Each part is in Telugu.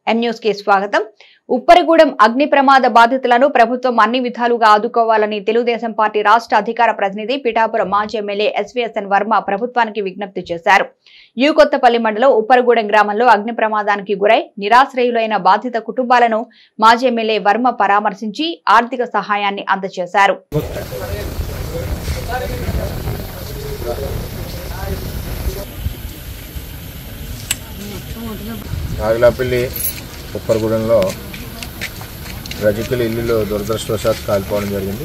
ఎం న్యూస్ కి స్వాగతం ఉప్పరిగూడెం అగ్ని ప్రమాద బాధితులను ప్రభుత్వం అన్ని విధాలుగా ఆదుకోవాలని తెలుగుదేశం పార్టీ రాష్ట్ర అధికార ప్రతినిధి పిఠాపురం మాజీ ఎమ్మెల్యే ఎస్వీఎస్ఎన్ వర్మ ప్రభుత్వానికి విజ్ఞప్తి చేశారు యూ కొత్తపల్లి మండలం ఉప్పరిగూడెం గ్రామంలో అగ్ని ప్రమాదానికి గురై నిరాశ్రయులైన బాధిత కుటుంబాలను మాజీ ఎమ్మెల్యే వర్మ పరామర్శించి ఆర్థిక సహాయాన్ని అందజేశారు నాగలాపల్లి ఉప్పరగూడెంలో రజకుల ఇల్లులో దురదృష్టవశాత్తు కాలిపోవడం జరిగింది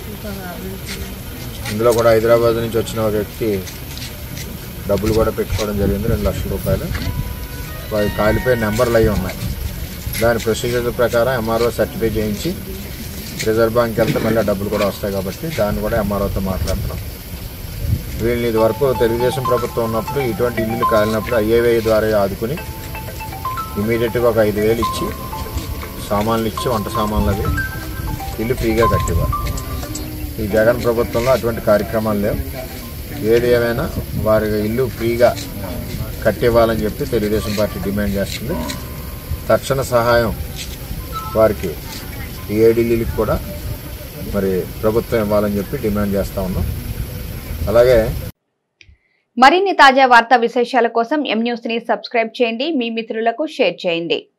ఇందులో కూడా హైదరాబాద్ నుంచి వచ్చిన ఒక వ్యక్తి డబ్బులు కూడా పెట్టుకోవడం జరిగింది రెండు లక్షల రూపాయలు వారి కాలిపోయే నెంబర్లు అవి ఉన్నాయి దాని ప్రొసీజర్ ప్రకారం ఎంఆర్ఓ సర్టిఫై చేయించి రిజర్వ్ బ్యాంక్కి వెళ్తే మళ్ళీ ఆ డబ్బులు కూడా వస్తాయి కాబట్టి దాన్ని కూడా ఎంఆర్ఓతో మాట్లాడుతున్నాం వీళ్ళని ఇది వరకు తెలుగుదేశం ప్రభుత్వం ఉన్నప్పుడు ఇటువంటి ఇల్లులు కాలినప్పుడు ఐఏవై ద్వారా ఆదుకుని ఇమీడియట్గా ఒక ఐదు వేలు ఇచ్చి సామాన్లు ఇచ్చి వంట సామాన్లు అవి ఇల్లు ఫ్రీగా కట్టేవారు ఈ జగన్ ప్రభుత్వంలో అటువంటి కార్యక్రమాలు లేవు ఏది ఏమైనా వారి ఇల్లు ఫ్రీగా కట్టివ్వాలని చెప్పి తెలుగుదేశం పార్టీ డిమాండ్ చేస్తుంది తక్షణ సహాయం వారికి ఈ ఏడీలీలకు కూడా మరి ప్రభుత్వం ఇవ్వాలని చెప్పి డిమాండ్ చేస్తూ ఉన్నాం అలాగే మరిన్ని తాజా వార్తా విశేషాల కోసం ఎం న్యూస్ ని సబ్స్క్రైబ్ చేయండి మీ మిత్రులకు షేర్ చేయండి